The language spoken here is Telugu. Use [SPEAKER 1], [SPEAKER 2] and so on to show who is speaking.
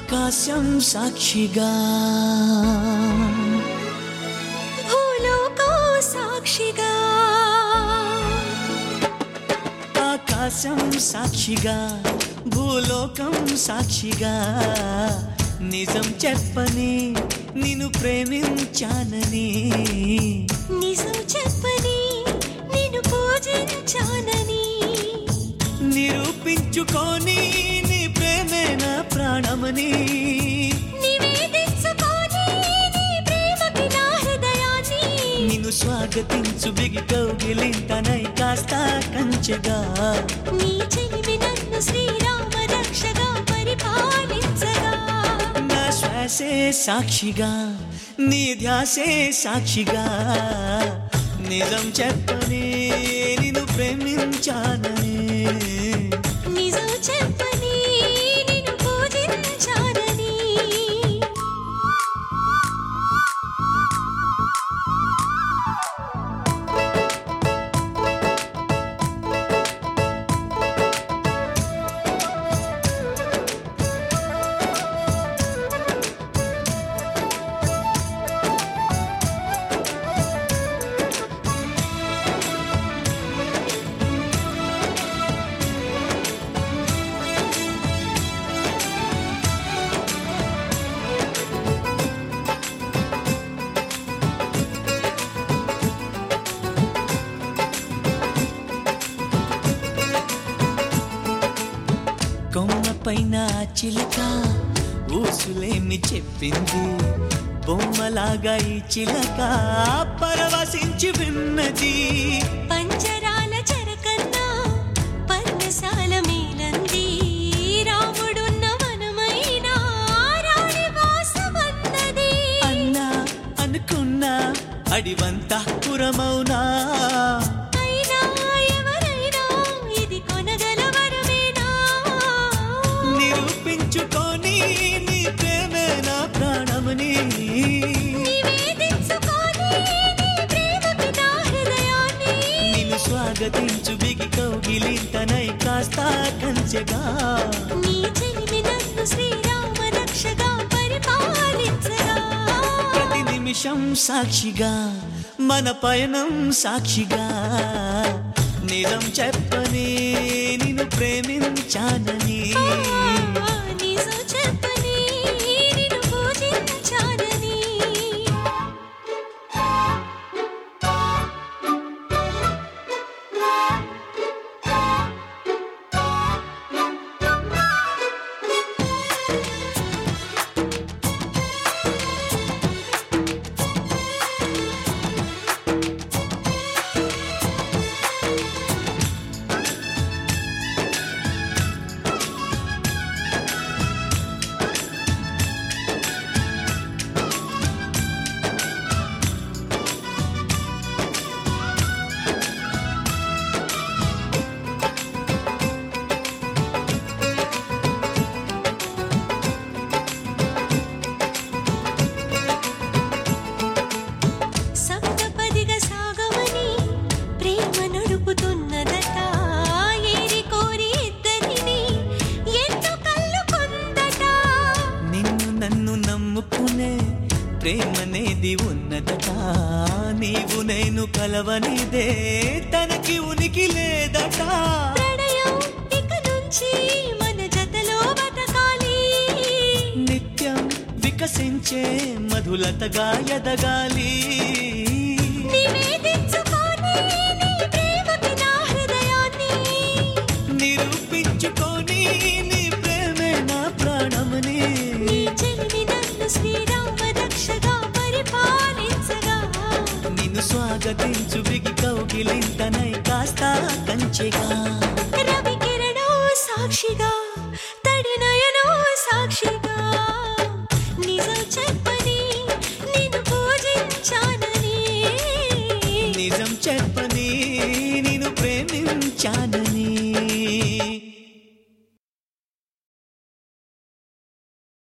[SPEAKER 1] ఆకాశం సాక్షిగా
[SPEAKER 2] భూలోకం సాక్షిగా
[SPEAKER 1] ఆకాశం సాక్షిగా భూలోకం సాక్షిగా నిజం చెప్పని నిన్ను ప్రేమించానని
[SPEAKER 2] నిజం చెప్పని నేను పూజించానని
[SPEAKER 1] నిరూపించుకొని నీ ప్రేమే నా ప్రాణమని
[SPEAKER 2] నివేదించుకొని నీ ప్రేమకి నా హృదయాన్ని
[SPEAKER 1] నిన్ను స్వాగతించు బిగి కౌగిలింతనై కాస్త కంచెగా
[SPEAKER 2] నీ చెలిమి నన్ను శ్రీరామ రక్షగా పరిపాలించగా
[SPEAKER 1] నా శ్వాసే సాక్షిగా నీ ధ్యాసే సాక్షిగా నిజం చెప్పని నిన్ను ప్రేమించానని
[SPEAKER 2] నిజం చెప్పని నేను పూజించానని
[SPEAKER 1] కొమ్మ పైన చిలక ఊసులేమి చెప్పింది బొమ్మలాగా ఈ చిలక పరవశించి విన్నది
[SPEAKER 2] పంజరాల చెరకన్నా పర్ణశాల మేలంది రాముడున్న వనమైనా రాణి వాసమన్నది
[SPEAKER 1] అన్నా అనుకున్నా అడివంతా పురమౌనా
[SPEAKER 2] అయినా ఎవరైనా ఇది కొనగల వరమేనా
[SPEAKER 1] నిరూపించుకొని నీ ప్రేమే నా ప్రాణమని
[SPEAKER 2] నివేదించుకొని నీ ప్రేమకి నా హృదయాన్ని
[SPEAKER 1] నిన్ను స్వాగతించు బిగి కౌగిలింతనై కాస్త కంచెగా
[SPEAKER 2] నీ చెలిమి నన్ను శ్రీరామ రక్షగా పరిపాలించగా
[SPEAKER 1] ప్రతి నిమిషం సాక్షిగా మన పయనం సాక్షిగా నిజం చెప్పని నిన్ను ప్రేమించానని
[SPEAKER 2] నిజం చెప్పని నిన్ను పూజించానని సప్తపదిగా సాగమని ప్రేమ నడుపుతున్నదట ఏరి కోరి ఇద్దరిని ఎన్నో కళ్ళు కొందట
[SPEAKER 1] నిన్ను నన్ను నమ్ముకునే ప్రేమనేది ఉన్నదట నీవు నేను కలవనిదే తనకి ఉనికి లేదట
[SPEAKER 2] ప్రణయం ఇక నుంచి మన జతలో బతకాలి
[SPEAKER 1] నిత్యం వికసించే మధులతగా ఎదగాలి
[SPEAKER 2] నివేదించుకొని నీ ప్రేమకి నా హృదయాన్ని
[SPEAKER 1] నిరూపించుకొని నీ ప్రేమే నా ప్రాణమని
[SPEAKER 2] నీ చెలిమి నన్ను శ్రీరామ రక్షగా పరిపాలించగా
[SPEAKER 1] నిన్ను స్వాగతించు బిగి కౌగిలింతనై కాస్త కంచెగా
[SPEAKER 2] రవి కిరణం సాక్షిగా